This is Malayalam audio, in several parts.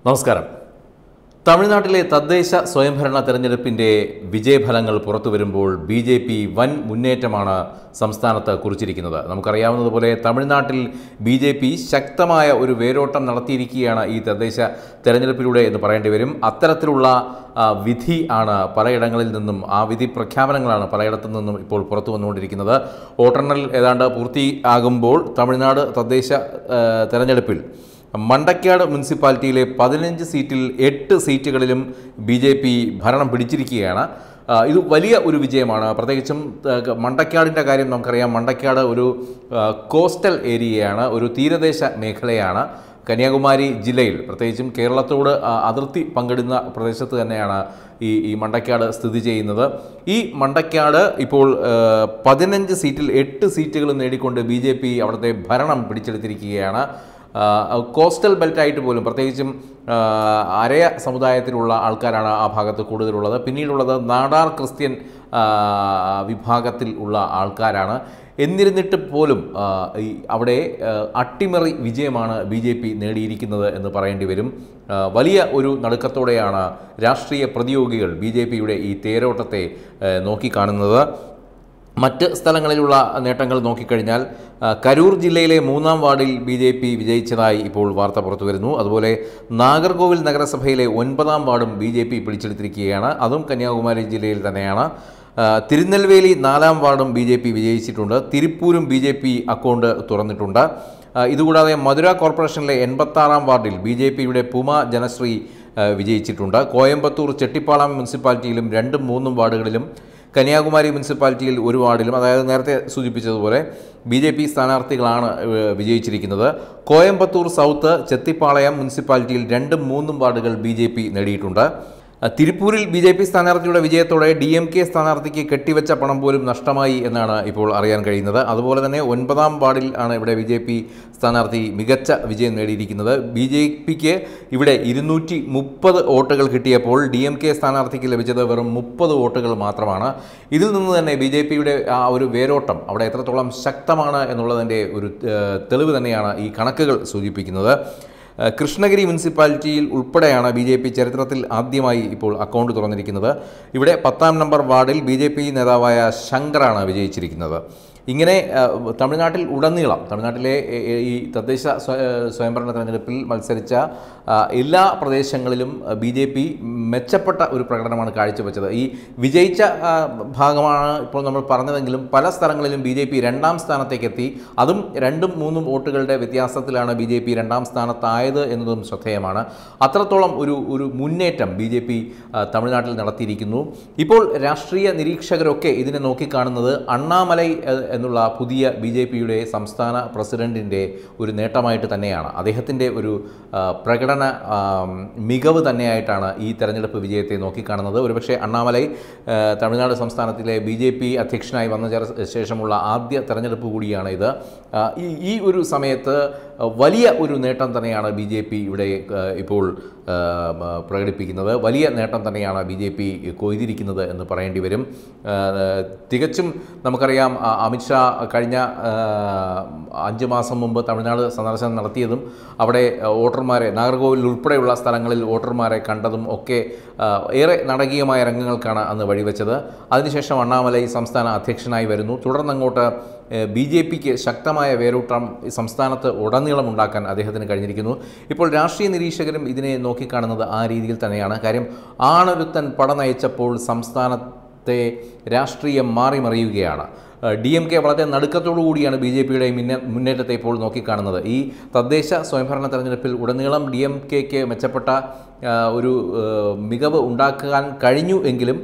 നമസ്കാരം തമിഴ്നാട്ടിലെ തദ്ദേശ സ്വയംഭരണ തെരഞ്ഞെടുപ്പിന്റെ വിജയഫലങ്ങൾ പുറത്തു വരുമ്പോൾ ബി ജെ പി വൻ മുന്നേറ്റമാണ് സംസ്ഥാനത്ത് കുറിച്ചിരിക്കുന്നത് നമുക്കറിയാവുന്നതുപോലെ തമിഴ്നാട്ടിൽ ബി ജെ പി ശക്തമായ ഒരു വേരോട്ടം നടത്തിയിരിക്കുകയാണ് ഈ തദ്ദേശ തെരഞ്ഞെടുപ്പിലൂടെ എന്ന് പറയേണ്ടി വരും അത്തരത്തിലുള്ള ആ, വിധി ആണ് പലയിടങ്ങളിൽ നിന്നും ആ വിധി പ്രഖ്യാപനങ്ങളാണ് പലയിടത്തു നിന്നും ഇപ്പോൾ പുറത്തു വന്നുകൊണ്ടിരിക്കുന്നത് വോട്ടെണ്ണൽ ഏതാണ്ട് പൂർത്തിയാകുമ്പോൾ തമിഴ്നാട് തദ്ദേശ ആ, തെരഞ്ഞെടുപ്പിൽ മണ്ടക്കാട് മുനിസിപ്പാലിറ്റിയിലെ പതിനഞ്ച് സീറ്റിൽ എട്ട് സീറ്റുകളിലും ബി ജെ പി ഭരണം പിടിച്ചിരിക്കുകയാണ് ആ, ഇത് വലിയ ഒരു വിജയമാണ് പ്രത്യേകിച്ചും ആ, മണ്ടക്കാടിൻ്റെ കാര്യം നമുക്കറിയാം മണ്ടക്കാട് ഒരു ആ, കോസ്റ്റൽ ഏരിയയാണ് ഒരു തീരദേശ മേഖലയാണ് കന്യാകുമാരി ജില്ലയിൽ പ്രത്യേകിച്ചും കേരളത്തോട് ആ, അതിർത്തി പങ്കിടുന്ന പ്രദേശത്ത് തന്നെയാണ് ഈ ഈ മണ്ടക്കാട് സ്ഥിതി ചെയ്യുന്നത് ഈ മണ്ടക്കാട് ഇപ്പോൾ ആ, പതിനഞ്ച് സീറ്റിൽ എട്ട് സീറ്റുകൾ നേടിക്കൊണ്ട് ബി ജെ പി അവിടുത്തെ ഭരണം പിടിച്ചെടുത്തിരിക്കുകയാണ് ആ, കോസ്റ്റൽ ബെൽറ്റായിട്ട് പോലും പ്രത്യേകിച്ചും ആ, അരയ സമുദായത്തിലുള്ള ആൾക്കാരാണ് ആ ഭാഗത്ത് കൂടുതലുള്ളത് പിന്നീടുള്ളത് നാടാർ ക്രിസ്ത്യൻ ആ, വിഭാഗത്തിൽ ഉള്ള ആൾക്കാരാണ് എന്നിരുന്നിട്ട് പോലും ആ, ഈ അവിടെ ആ, അട്ടിമറി വിജയമാണ് ബി ജെ പി നേടിയിരിക്കുന്നത് എന്ന് പറയേണ്ടി വരും ആ, വലിയ ഒരു നടുക്കത്തോടെയാണ് രാഷ്ട്രീയ പ്രതിയോഗികൾ ബി ജെ പിയുടെ ഈ തേരോട്ടത്തെ ആ, നോക്കിക്കാണുന്നത് മറ്റ് സ്ഥലങ്ങളിലുള്ള നേട്ടങ്ങൾ നോക്കിക്കഴിഞ്ഞാൽ ആ, കരൂർ ജില്ലയിലെ മൂന്നാം വാർഡിൽ ബി ജെ പി വിജയിച്ചതായി ഇപ്പോൾ വാർത്ത പുറത്തു വരുന്നു അതുപോലെ നാഗർകോവിൽ നഗരസഭയിലെ ഒൻപതാം വാർഡും ബി ജെ പി പിടിച്ചെടുത്തിരിക്കുകയാണ് അതും കന്യാകുമാരി ജില്ലയിൽ തന്നെയാണ് ആ, തിരുനെൽവേലി നാലാം വാർഡും ബി ജെ പി വിജയിച്ചിട്ടുണ്ട് തിരുപ്പൂരും ബി ജെ പി അക്കൗണ്ട് തുറന്നിട്ടുണ്ട് ആ, ഇതുകൂടാതെ മധുര കോർപ്പറേഷനിലെ എൺപത്താറാം വാർഡിൽ ബി ജെ പിയുടെ പുമ ജനശ്രീ ആ, വിജയിച്ചിട്ടുണ്ട് കോയമ്പത്തൂർ ചെട്ടിപ്പാളം മുനിസിപ്പാലിറ്റിയിലും രണ്ടും മൂന്നും വാർഡുകളിലും കന്യാകുമാരി മുനിസിപ്പാലിറ്റിയിൽ ഒരു വാർഡിലും അതായത് നേരത്തെ സൂചിപ്പിച്ചതുപോലെ ബി ജെ പി സ്ഥാനാർത്ഥികളാണ് ഏഹ്, വിജയിച്ചിരിക്കുന്നത് കോയമ്പത്തൂർ സൗത്ത് ചെത്തിപ്പാളയം മുനിസിപ്പാലിറ്റിയിൽ രണ്ടും മൂന്നും വാർഡുകൾ ബി ജെ പി നേടിയിട്ടുണ്ട് അഹ് തിരുപ്പൂരിൽ ബി ജെ പി സ്ഥാനാർത്ഥിയുടെ വിജയത്തോടെ ഡി എം കെ സ്ഥാനാർത്ഥിക്ക് കെട്ടിവെച്ച പണം പോലും നഷ്ടമായി എന്നാണ് ഇപ്പോൾ അറിയാൻ കഴിയുന്നത് അതുപോലെ തന്നെ ഒൻപതാം വാർഡിൽ ആണ് ഇവിടെ ബി ജെ പി സ്ഥാനാർത്ഥി മികച്ച വിജയം നേടിയിരിക്കുന്നത് ബി ജെ പിക്ക് ഇവിടെ ഇരുന്നൂറ്റി മുപ്പത് വോട്ടുകൾ കിട്ടിയപ്പോൾ ഡി എം കെ സ്ഥാനാർത്ഥിക്ക് ലഭിച്ചത് വെറും മുപ്പത് വോട്ടുകൾ മാത്രമാണ് ഇതിൽ നിന്ന് തന്നെ ബി ജെ പിയുടെ ആ ഒരു വേരോട്ടം അവിടെ എത്രത്തോളം ശക്തമാണ് എന്നുള്ളതിൻ്റെ ഒരു ഏഹ്, തെളിവ് തന്നെയാണ് ഈ കണക്കുകൾ സൂചിപ്പിക്കുന്നത് ഏഹ് കൃഷ്ണഗിരി മുനിസിപ്പാലിറ്റിയിൽ ഉൾപ്പെടെയാണ് ബി ജെ പി ചരിത്രത്തിൽ ആദ്യമായി ഇപ്പോൾ അക്കൗണ്ട് തുറന്നിരിക്കുന്നത് ഇവിടെ പത്താം നമ്പർ വാർഡിൽ ബി ജെ പി നേതാവായ ശങ്കറാണ് വിജയിച്ചിരിക്കുന്നത് ഇങ്ങനെ ഏഹ്, തമിഴ്നാട്ടിൽ ഉടനീളം തമിഴ്നാട്ടിലെ ഏ- ഏ- ഈ തദ്ദേശ സ്വ- ഏഹ്, സ്വയംഭരണ തെരഞ്ഞെടുപ്പിൽ മത്സരിച്ച ആ, എല്ലാ പ്രദേശങ്ങളിലും ബി ജെ പി മെച്ചപ്പെട്ട ഒരു പ്രകടനമാണ് കാഴ്ചവെച്ചത് ഈ വിജയിച്ച ആ, ഭാഗമാണ് ഇപ്പോൾ നമ്മൾ പറഞ്ഞതെങ്കിലും പല സ്ഥലങ്ങളിലും ബി ജെ പി രണ്ടാം സ്ഥാനത്തേക്ക് എത്തി അതും രണ്ടും മൂന്നും വോട്ടുകളുടെ വ്യത്യാസത്തിലാണ് ബി ജെ പി രണ്ടാം സ്ഥാനത്തായത് എന്നതും ശ്രദ്ധേയമാണ് അത്രത്തോളം ഒരു ഒരു മുന്നേറ്റം ബി ജെ പി തമിഴ്നാട്ടിൽ നടത്തിയിരിക്കുന്നു ഇപ്പോൾ രാഷ്ട്രീയ നിരീക്ഷകരൊക്കെ ഇതിനെ നോക്കിക്കാണുന്നത് അണ്ണാമലൈ എ- എന്നുള്ള പുതിയ ബി ജെ പിയുടെ സംസ്ഥാന പ്രസിഡന്റിൻ്റെ ഒരു നേട്ടമായിട്ട് തന്നെയാണ് അദ്ദേഹത്തിൻ്റെ ഒരു ആ, പ്രകടന ആ, മികവ് തന്നെയായിട്ടാണ് ഈ തെരഞ്ഞെടുപ്പ് വിജയത്തെ നോക്കിക്കാണുന്നത് ഒരുപക്ഷെ അണ്ണാമലൈ ആ, തമിഴ്നാട് സംസ്ഥാനത്തിലെ ബി ജെ പി അധ്യക്ഷനായി വന്ന ചേർ- ശേഷമുള്ള ആദ്യ തെരഞ്ഞെടുപ്പ് കൂടിയാണ് ഇത് ആ, ഈ ഈ ഒരു സമയത്ത് വലിയ ഒരു നേട്ടം തന്നെയാണ് ബി ജെ പി ഇവിടെ ആ, ഇപ്പോൾ ആ, ആ, പ്രകടിപ്പിക്കുന്നത് വലിയ നേട്ടം തന്നെയാണ് ബി ജെ പി കൊയ്തിരിക്കുന്നത് എന്ന് പറയേണ്ടി വരും ആ, തികച്ചും നമുക്കറിയാം ആ, അമിത്ഷാ കഴിഞ്ഞ ആ, അഞ്ച് മാസം മുമ്പ് തമിഴ്നാട് സന്ദർശനം നടത്തിയതും അവിടെ ആ, വോട്ടർമാരെ നാഗർകോവിൽ ഉൾപ്പെടെയുള്ള സ്ഥലങ്ങളിൽ വോട്ടർമാരെ കണ്ടതും ഒക്കെ ആ, ഏറെ നാടകീയമായ രംഗങ്ങൾക്കാണ് അന്ന് വഴിവെച്ചത് അതിനുശേഷം അണ്ണാമലൈ സംസ്ഥാന അധ്യക്ഷനായി വരുന്നു തുടർന്നങ്ങോട്ട് ബി ജെ പിക്ക് ശക്തമായ വേരൂട്ടം ഈ സംസ്ഥാനത്ത് ഉടനീളം ഉണ്ടാക്കാൻ അദ്ദേഹത്തിന് കഴിഞ്ഞിരിക്കുന്നു ഇപ്പോൾ രാഷ്ട്രീയ നിരീക്ഷകരും ഇതിനെ നോക്കിക്കാണുന്നത് ആ രീതിയിൽ തന്നെയാണ് കാര്യം ആണൊരുത്തൻ പട നയിച്ചപ്പോൾ സംസ്ഥാനത്തെ രാഷ്ട്രീയം മാറി മറിയുകയാണ് ഡി എം കെ വളരെ നടുക്കത്തോടു കൂടിയാണ് ബി ജെ പിയുടെ മുന്നേറ്റത്തെ ഇപ്പോൾ നോക്കിക്കാണുന്നത് ഈ തദ്ദേശ സ്വയംഭരണ തെരഞ്ഞെടുപ്പിൽ ഉടനീളം ഡി എം കെക്ക് മെച്ചപ്പെട്ട ആ, ഒരു ആ, മികവ് ഉണ്ടാക്കാൻ കഴിഞ്ഞു എങ്കിലും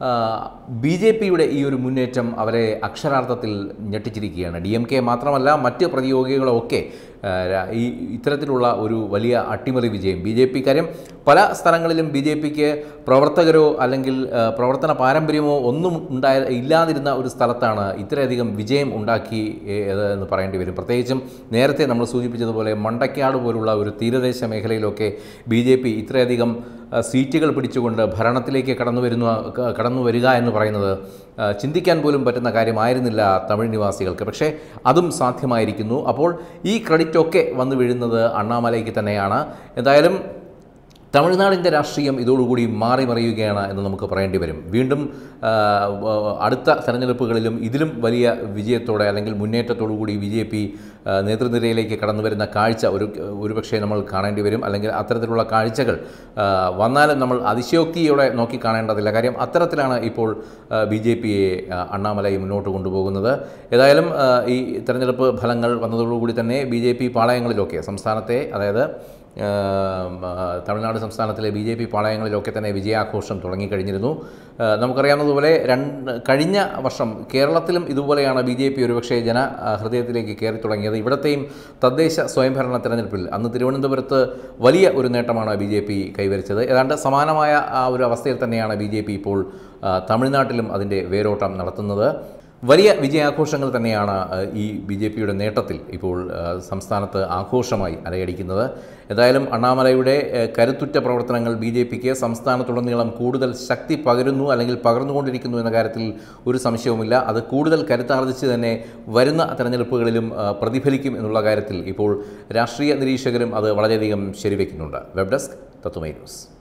ബി ജെ പിയുടെ ഈ ഒരു മുന്നേറ്റം അവരെ അക്ഷരാർത്ഥത്തിൽ ഞെട്ടിച്ചിരിക്കുകയാണ് ഡി എം കെ മാത്രമല്ല മറ്റ് പ്രതിയോഗികളൊക്കെ ആ, രാ- ഈ ഇത്തരത്തിലുള്ള ഒരു വലിയ അട്ടിമറി വിജയം ബി ജെ പി കാര്യം പല സ്ഥലങ്ങളിലും ബി ജെ പിക്ക് പ്രവർത്തകരോ അല്ലെങ്കിൽ ആ, പ്രവർത്തന പാരമ്പര്യമോ ഒന്നും ഉണ്ടായ ഇല്ലാതിരുന്ന ഒരു സ്ഥലത്താണ് ഇത്രയധികം വിജയം ഉണ്ടാക്കി ഏ, ഏത് എന്ന് പറയേണ്ടി വരും പ്രത്യേകിച്ചും നേരത്തെ നമ്മൾ സൂചിപ്പിച്ചതുപോലെ മണ്ടക്കാട് പോലുള്ള ഒരു തീരദേശ മേഖലയിലൊക്കെ ബി ജെ പി ഇത്രയധികം ആ, സീറ്റുകൾ പിടിച്ചുകൊണ്ട് ഭരണത്തിലേക്ക് കടന്നു വരുന്ന ക- കടന്നു വരിക എന്ന് പറയുന്നത് ആ, ചിന്തിക്കാൻ പോലും പറ്റുന്ന കാര്യമായിരുന്നില്ല തമിഴ് നിവാസികൾക്ക് പക്ഷേ അതും സാധ്യമായിരിക്കുന്നു അപ്പോൾ ഈ ക്രെഡിറ്റ് ഒക്കെ വന്നു വീഴുന്നത് അണ്ണാമലയ്ക്ക് തന്നെയാണ് എന്തായാലും തമിഴ്നാടിൻ്റെ രാഷ്ട്രീയം ഇതോടുകൂടി മാറി മറിയുകയാണ് എന്ന് നമുക്ക് പറയേണ്ടി വരും വീണ്ടും ആ, വ- അടുത്ത തെരഞ്ഞെടുപ്പുകളിലും ഇതിലും വലിയ വിജയത്തോടെ അല്ലെങ്കിൽ മുന്നേറ്റത്തോടുകൂടി ബി ജെ പി നേതൃനിരയിലേക്ക് കടന്നു വരുന്ന കാഴ്ച ഒരു ഒരുപക്ഷെ നമ്മൾ കാണേണ്ടി വരും അല്ലെങ്കിൽ അത്തരത്തിലുള്ള കാഴ്ചകൾ ആ, വന്നാലും നമ്മൾ അതിശയോക്തിയോടെ നോക്കി കാണേണ്ടതില്ല കാര്യം അത്തരത്തിലാണ് ഇപ്പോൾ ബി ജെ പിയെ അണ്ണാമലൈ മുന്നോട്ട് കൊണ്ടുപോകുന്നത് ഏതായാലും ആ, ഈ തെരഞ്ഞെടുപ്പ് ഫലങ്ങൾ വന്നതോടുകൂടി തന്നെ ബി ജെ പി പാളയങ്ങളിലൊക്കെ സംസ്ഥാനത്തെ അതായത് ആം, ആ, തമിഴ്നാട് സംസ്ഥാനത്തിലെ ബി ജെ പി പാളയങ്ങളിലൊക്കെ തന്നെ വിജയാഘോഷം തുടങ്ങിക്കഴിഞ്ഞിരുന്നു ആ, നമുക്കറിയാവുന്നതുപോലെ രണ്ട് കഴിഞ്ഞ വർഷം കേരളത്തിലും ഇതുപോലെയാണ് ബി ജെ പി ഒരുപക്ഷെ ജന ആ, ഹൃദയത്തിലേക്ക് കയറി തുടങ്ങിയത് ഇവിടത്തെയും തദ്ദേശ സ്വയംഭരണ തെരഞ്ഞെടുപ്പിൽ അന്ന് തിരുവനന്തപുരത്ത് വലിയ ഒരു നേട്ടമാണ് ബി ജെ പി കൈവരിച്ചത് ഏതാണ്ട് സമാനമായ ആ ഒരു അവസ്ഥയിൽ തന്നെയാണ് ബി ജെ പി ഇപ്പോൾ ആ, തമിഴ്നാട്ടിലും അതിൻ്റെ വേരോട്ടം നടത്തുന്നത് വലിയ വിജയാഘോഷങ്ങൾ തന്നെയാണ് ആ, ഈ ബി ജെ പിയുടെ നേട്ടത്തിൽ ഇപ്പോൾ ആ, സംസ്ഥാനത്ത് ആഘോഷമായി അലയടിക്കുന്നത് ഏതായാലും അണ്ണാമലയുടെ ആ, കരുത്തുറ്റ പ്രവർത്തനങ്ങൾ ബി ജെ പിക്ക് സംസ്ഥാനത്തുടനീളം കൂടുതൽ ശക്തി പകരുന്നു അല്ലെങ്കിൽ പകർന്നുകൊണ്ടിരിക്കുന്നു എന്ന കാര്യത്തിൽ ഒരു സംശയവുമില്ല അത് കൂടുതൽ കരുത്താർജിച്ച് തന്നെ വരുന്ന തെരഞ്ഞെടുപ്പുകളിലും ആ, പ്രതിഫലിക്കും എന്നുള്ള കാര്യത്തിൽ ഇപ്പോൾ രാഷ്ട്രീയ നിരീക്ഷകരും അത് വളരെയധികം ശരിവെക്കുന്നുണ്ട് വെബ് ഡെസ്ക് തത്വമൈ ന്യൂസ്